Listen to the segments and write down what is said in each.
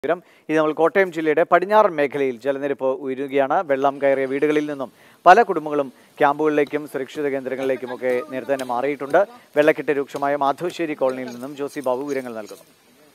വിവരം ഇത് നമ്മൾ കോട്ടയം ജില്ലയുടെ പടിഞ്ഞാറൻ മേഖലയിൽ ജലനിരപ്പ് ഉയരുകയാണ് വെള്ളം കയറിയ വീടുകളിൽ നിന്നും പല കുടുംബങ്ങളും ക്യാമ്പുകളിലേക്കും സുരക്ഷിത കേന്ദ്രങ്ങളിലേക്കുമൊക്കെ നേരത്തെ തന്നെ മാറിയിട്ടുണ്ട് വെള്ളക്കെട്ട് രൂക്ഷമായ മാധവശ്ശേരി കോളനിയിൽ നിന്നും ജോസി ബാബു വിവരങ്ങൾ നൽകുന്നു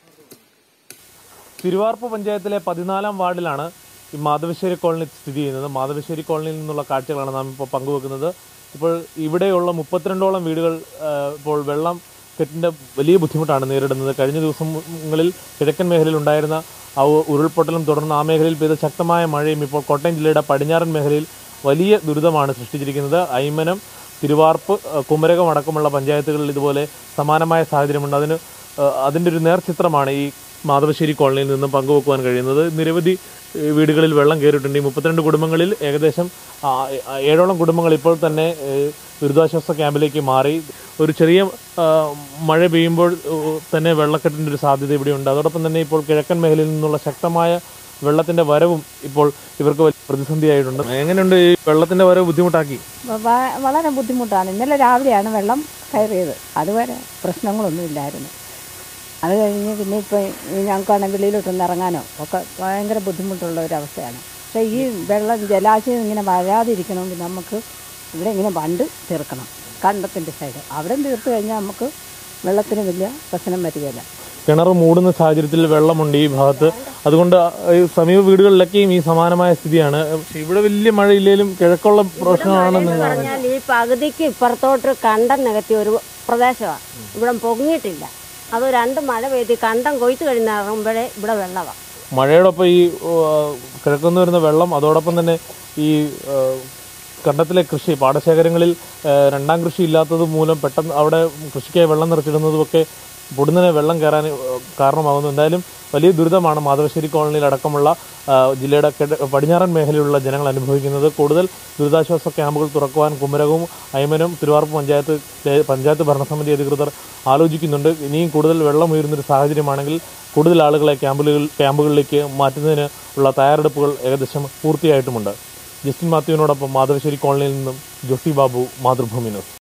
തിരുവാർപ്പ് പഞ്ചായത്തിലെ പതിനാലാം വാർഡിലാണ് ഈ മാധവശ്ശേരി കോളനി സ്ഥിതി ചെയ്യുന്നത് മാധവശ്ശേരി കോളനിയിൽ നിന്നുള്ള കാഴ്ചകളാണ് നാം ഇപ്പോൾ പങ്കുവെക്കുന്നത് ഇപ്പോൾ ഇവിടെയുള്ള മുപ്പത്തിരണ്ടോളം വീടുകൾ ആ, ഇപ്പോൾ വെള്ളം കെട്ടിൻ്റെ വലിയ ബുദ്ധിമുട്ടാണ് നേരിടുന്നത് കഴിഞ്ഞ ദിവസങ്ങളിൽ കിഴക്കൻ മേഖലയിൽ ഉണ്ടായിരുന്ന ആ ഉ- ഉരുൾപൊട്ടലും തുടർന്ന് ആ മേഖലയിൽ പെയ്ത ശക്തമായ മഴയും ഇപ്പോൾ കോട്ടയം ജില്ലയുടെ പടിഞ്ഞാറൻ മേഖലയിൽ വലിയ ദുരിതമാണ് സൃഷ്ടിച്ചിരിക്കുന്നത് ഐമനം തിരുവാർപ്പ് ആ, കുമരകം അടക്കമുള്ള പഞ്ചായത്തുകളിൽ ഇതുപോലെ സമാനമായ സാഹചര്യമുണ്ട് അതിന് ആ, അതിൻ്റെ ഒരു നേർചിത്രമാണ് ഈ മാധവശ്ശേരി കോളനിയിൽ നിന്നും പങ്കുവെക്കുവാൻ കഴിയുന്നത് നിരവധി ഏഹ്, വീടുകളിൽ വെള്ളം കയറിയിട്ടുണ്ട് ഈ മുപ്പത്തിരണ്ട് കുടുംബങ്ങളിൽ ഏകദേശം ആ, ആ, ഏഴോളം കുടുംബങ്ങൾ ഇപ്പോൾ തന്നെ ഏഹ്, ദുരിതാശ്വാസ ക്യാമ്പിലേക്ക് മാറി ഒരു ചെറിയ ആ, മഴ പെയ്യുമ്പോൾ ഏഹ്, തന്നെ വെള്ളക്കെട്ടിൻ്റെ ഒരു സാധ്യത ഇവിടെയുണ്ട് അതോടൊപ്പം തന്നെ ഇപ്പോൾ കിഴക്കൻ മേഖലയിൽ നിന്നുള്ള ശക്തമായ വെള്ളത്തിന്റെ വരവും ഇപ്പോൾ ഇവർക്ക് വലിയ പ്രതിസന്ധിയായിട്ടുണ്ട് എങ്ങനെയുണ്ട് ഈ വെള്ളത്തിന്റെ വരവ് ബുദ്ധിമുട്ടാക്കി വ- വളരെ ബുദ്ധിമുട്ടാണ് ഇന്നലെ രാവിലെയാണ് വെള്ളം കയറിയത് അതുവരെ പ്രശ്നങ്ങളൊന്നും ഇല്ലായിരുന്നു അത് കഴിഞ്ഞ് പിന്നെ ഇപ്പം ഞങ്ങൾക്കാണെങ്കിൽ വെളിയിലോട്ടൊന്ന് ഇറങ്ങാനോ ഒക്കെ ഭയങ്കര ബുദ്ധിമുട്ടുള്ള ഒരു അവസ്ഥയാണ് പക്ഷേ ഈ വെള്ളം ജലാശയം ഇങ്ങനെ വരാതിരിക്കണമെങ്കിൽ നമുക്ക് ഇവിടെ ഇങ്ങനെ ബണ്ട് തീർക്കണം കണ്ടത്തിൻ്റെ സൈഡ് അവിടെ തീർത്ത് കഴിഞ്ഞാൽ നമുക്ക് വെള്ളത്തിന് വലിയ പ്രശ്നം വരികയില്ല കിണർ മൂടുന്ന സാഹചര്യത്തിൽ വെള്ളമുണ്ട് ഈ ഭാഗത്ത് അതുകൊണ്ട് ഈ സമീപ വീടുകളിലൊക്കെയും ഈ സമാനമായ സ്ഥിതിയാണ് പക്ഷേ ഇവിടെ വലിയ മഴയില്ലേലും കിഴക്കുള്ള പ്രശ്നമാണെന്ന് എന്ന് പറഞ്ഞാൽ ഈ പകുതിക്ക് ഇപ്പുറത്തോട്ട് കണ്ടം നികത്തിയ ഒരു പ്രദേശമാണ് ഇവിടെ പൊങ്ങിയിട്ടില്ല അത് രണ്ട് മഴ പെയ്ത് ഈ കണ്ടം കൊയ്ത്ത് കഴിഞ്ഞിറങ്ങുമ്പോഴേ ഇവിടെ വെള്ളമാണ് മഴയോടൊപ്പം ഈ ഏഹ്, കിഴക്കുനിന്ന് വരുന്ന വെള്ളം അതോടൊപ്പം തന്നെ ഈ ഏഹ്, കണ്ടത്തിലെ കൃഷി പാടശേഖരങ്ങളിൽ ഏഹ്, രണ്ടാം കൃഷി ഇല്ലാത്തത് മൂലം പെട്ടെന്ന് അവിടെ കൃഷിക്കായി വെള്ളം നിറച്ചിടുന്നതുമൊക്കെ പൊടുന്നനെ വെള്ളം കയറാൻ ഏഹ്, കാരണമാകുന്നു എന്തായാലും വലിയ ദുരിതമാണ് മാധവശ്ശേരി കോളനിയിൽ അടക്കമുള്ള ഏഹ്, ജില്ലയുടെ കിഴ- പടിഞ്ഞാറൻ മേഖലയിലുള്ള ജനങ്ങൾ അനുഭവിക്കുന്നത് കൂടുതൽ ദുരിതാശ്വാസ ക്യാമ്പുകൾ തുറക്കുവാൻ കുമരകവും അയ്മനും തിരുവാർപ്പ് പഞ്ചായത്ത് പഞ്ചായത്ത് ഭരണസമിതി അധികൃതർ ആലോചിക്കുന്നുണ്ട് ഇനിയും കൂടുതൽ വെള്ളം ഉയരുന്നൊരു സാഹചര്യമാണെങ്കിൽ കൂടുതൽ ആളുകളെ ക്യാമ്പുകളിൽ ക്യാമ്പുകളിലേക്ക് മാറ്റുന്നതിന് ഉള്ള തയ്യാറെടുപ്പുകൾ ഏകദേശം പൂർത്തിയായിട്ടുമുണ്ട് ജസ്റ്റിൻ മാത്യുവിനോടൊപ്പം മാധവശ്ശേരി കോളനിയിൽ നിന്നും ജോസി ബാബു മാതൃഭൂമി ന്യൂസ്